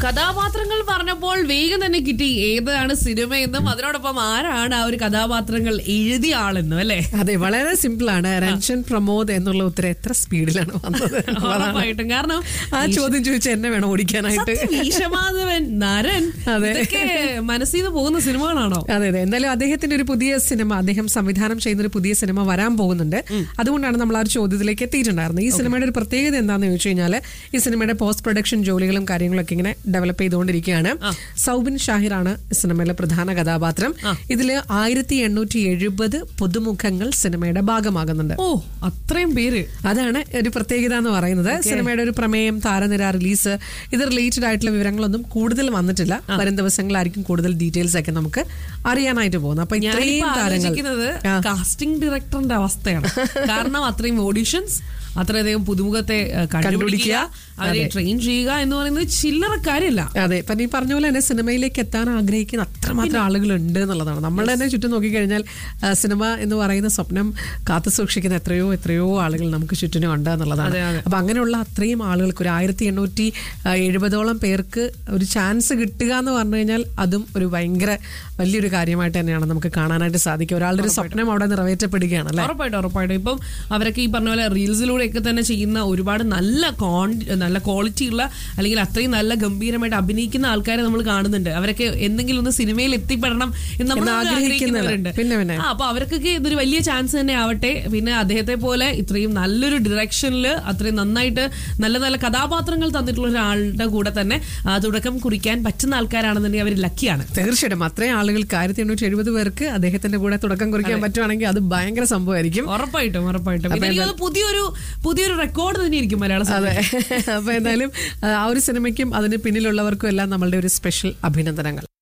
കഥാപാത്രങ്ങൾ പറഞ്ഞപ്പോൾ വേഗം തന്നെ കിട്ടി ഏതാണ് സിനിമയെന്നും അതിനോടൊപ്പം ആരാണ് ആ ഒരു കഥാപാത്രങ്ങൾ എഴുതിയ ആളെന്നും അല്ലേ അതെ വളരെ സിമ്പിൾ ആണ് രഞ്ജൻ പ്രമോദ് എന്നുള്ള ഉത്തരം എത്ര സ്പീഡിലാണ് വന്നത് ഉറപ്പായിട്ടും കാരണം ആ ചോദ്യം ചോദിച്ച എന്നെ വേണം ഓടിക്കാനായിട്ട് സത്യം, ഈശമാധവൻ നരൻ അതെ. ഇതൊക്കെ മനസ്സിൽ നിന്ന് പോകുന്ന സിനിമകളാണോ അതെ അതെ എന്തായാലും അദ്ദേഹത്തിന്റെ ഒരു പുതിയ സിനിമ അദ്ദേഹം സംവിധാനം ചെയ്യുന്ന ഒരു പുതിയ സിനിമ വരാൻ പോകുന്നുണ്ട് അതുകൊണ്ടാണ് നമ്മൾ ആ ഒരു ചോദ്യത്തിലേക്ക് എത്തിയിട്ടുണ്ടായിരുന്നത് ഈ സിനിമയുടെ ഒരു പ്രത്യേകത എന്താണെന്ന് ചോദിച്ചു കഴിഞ്ഞാൽ ഈ സിനിമയുടെ പോസ്റ്റ് പ്രൊഡക്ഷൻ ജോലികളും കാര്യങ്ങളൊക്കെ ഇങ്ങനെ ഡെവലപ്പ് ചെയ്തുകൊണ്ടിരിക്കുകയാണ് സൗബിൻ ഷാഹിറാണ് ഈ സിനിമയിലെ പ്രധാന കഥാപാത്രം ഇതില് ആയിരത്തി എണ്ണൂറ്റി എഴുപത് പുതുമുഖങ്ങൾ സിനിമയുടെ ഭാഗമാകുന്നുണ്ട് ഓ അത്രയും പേര് അതാണ് ഒരു പ്രത്യേകത എന്ന് പറയുന്നത് സിനിമയുടെ ഒരു പ്രമേയം താരനിര റിലീസ് ഇത് റിലേറ്റഡ് ആയിട്ടുള്ള വിവരങ്ങളൊന്നും കൂടുതൽ വന്നിട്ടില്ല വരും ദിവസങ്ങളായിരിക്കും കൂടുതൽ ഡീറ്റെയിൽസ് ഒക്കെ നമുക്ക് അറിയാനായിട്ട് പോകുന്നത് അപ്പൊ ഇത്രയും ഞാനിപ്പോ താരങ്ങൾ ആലോചിക്കുന്നത് ആ. കാസ്റ്റിംഗ് ഡയറക്ടറിന്റെ അവസ്ഥയാണ് കാരണം അത്രയും ഓഡിഷൻസ് അത്രയധികം പുതുമുഖത്തെ ഏഹ്, കണ്ടുപിടിക്കുക അവരെ ട്രെയിൻ ചെയ്യുക എന്ന് പറയുന്നത് ചില്ലറ കാര്യമല്ല അതെ ഇപ്പൊ നീ പറഞ്ഞ പോലെ തന്നെ സിനിമയിലേക്ക് എത്താൻ ആഗ്രഹിക്കുന്ന അത്രമാത്രം ആളുകൾ ഉണ്ട് എന്നുള്ളതാണ് നമ്മൾ തന്നെ ചുറ്റും നോക്കിക്കഴിഞ്ഞാൽ ആ, സിനിമ എന്ന് പറയുന്ന സ്വപ്നം കാത്തു സൂക്ഷിക്കുന്ന എത്രയോ എത്രയോ ആളുകൾ നമുക്ക് ചുറ്റിനും ഉണ്ട് എന്നുള്ളതാണ് അതെ, അതെ. അപ്പൊ അങ്ങനെയുള്ള അത്രയും ആളുകൾക്ക് ഒരു ആയിരത്തി എണ്ണൂറ്റി എഴുപതോളം പേർക്ക് ഒരു ചാൻസ് കിട്ടുക എന്ന് പറഞ്ഞു കഴിഞ്ഞാൽ അതും ഒരു ഭയങ്കര വലിയൊരു കാര്യമായിട്ട് തന്നെയാണ് നമുക്ക് കാണാനായിട്ട് സാധിക്കുക ഒരാളുടെ ഒരു സ്വപ്നം അവിടെ നിറവേറ്റപ്പെടുകയാണ് അല്ലെ ഉറപ്പായിട്ടും ഉറപ്പായിട്ടും ഇപ്പം അവരൊക്കെ ഈ പറഞ്ഞ പോലെ റീൽസിലൂടെയൊക്കെ തന്നെ ചെയ്യുന്ന ഒരുപാട് നല്ല കോൺ നല്ല ക്വാളിറ്റി ഉള്ള അല്ലെങ്കിൽ അത്രയും നല്ല ഗംഭീരമായിട്ട് അഭിനയിക്കുന്ന ആൾക്കാരെ നമ്മൾ കാണുന്നുണ്ട് അവരൊക്കെ എന്തെങ്കിലും ഒന്ന് സിനിമയിൽ എത്തിപ്പെടണം എന്ന് നമ്മൾ എന്ന് ആഗ്രഹിക്കുന്നവരുണ്ട് പിന്നെ പിന്നെ. ആ, അപ്പൊ അവർക്കൊക്കെ ഇതൊരു വലിയ ചാൻസ് തന്നെ ആവട്ടെ പിന്നെ അദ്ദേഹത്തെ പോലെ ഇത്രയും നല്ലൊരു ഡിറക്ഷനിൽ അത്രയും നന്നായിട്ട് നല്ല നല്ല കഥാപാത്രങ്ങൾ തന്നിട്ടുള്ള ഒരാളുടെ കൂടെ തന്നെ ആ, തുടക്കം കുറിക്കാൻ പറ്റുന്ന ആൾക്കാരാണെന്നുണ്ടെങ്കിൽ അവർ ലക്കിയാണ് തീർച്ചയായിട്ടും അത്രയും ആളുകൾക്ക് ആയിരത്തി എണ്ണൂറ്റി എഴുപത് പേർക്ക് അദ്ദേഹത്തിന്റെ കൂടെ തുടക്കം കുറിക്കാൻ പറ്റുവാണെങ്കിൽ അത് ഭയങ്കര സംഭവമായിരിക്കും ഉറപ്പായിട്ടും ഉറപ്പായിട്ടും പിന്നെ എനിക്ക് തോന്നുന്നു പുതിയൊരു പുതിയൊരു റെക്കോർഡ് തന്നെയായിരിക്കും മലയാള സിനിമ അതെ അപ്പൊ എന്തായാലും ആ ഒരു സിനിമയ്ക്കും അതിന് പിന്നിലുള്ളവർക്കും എല്ലാം നമ്മളുടെ ഒരു സ്പെഷ്യൽ അഭിനന്ദനങ്ങൾ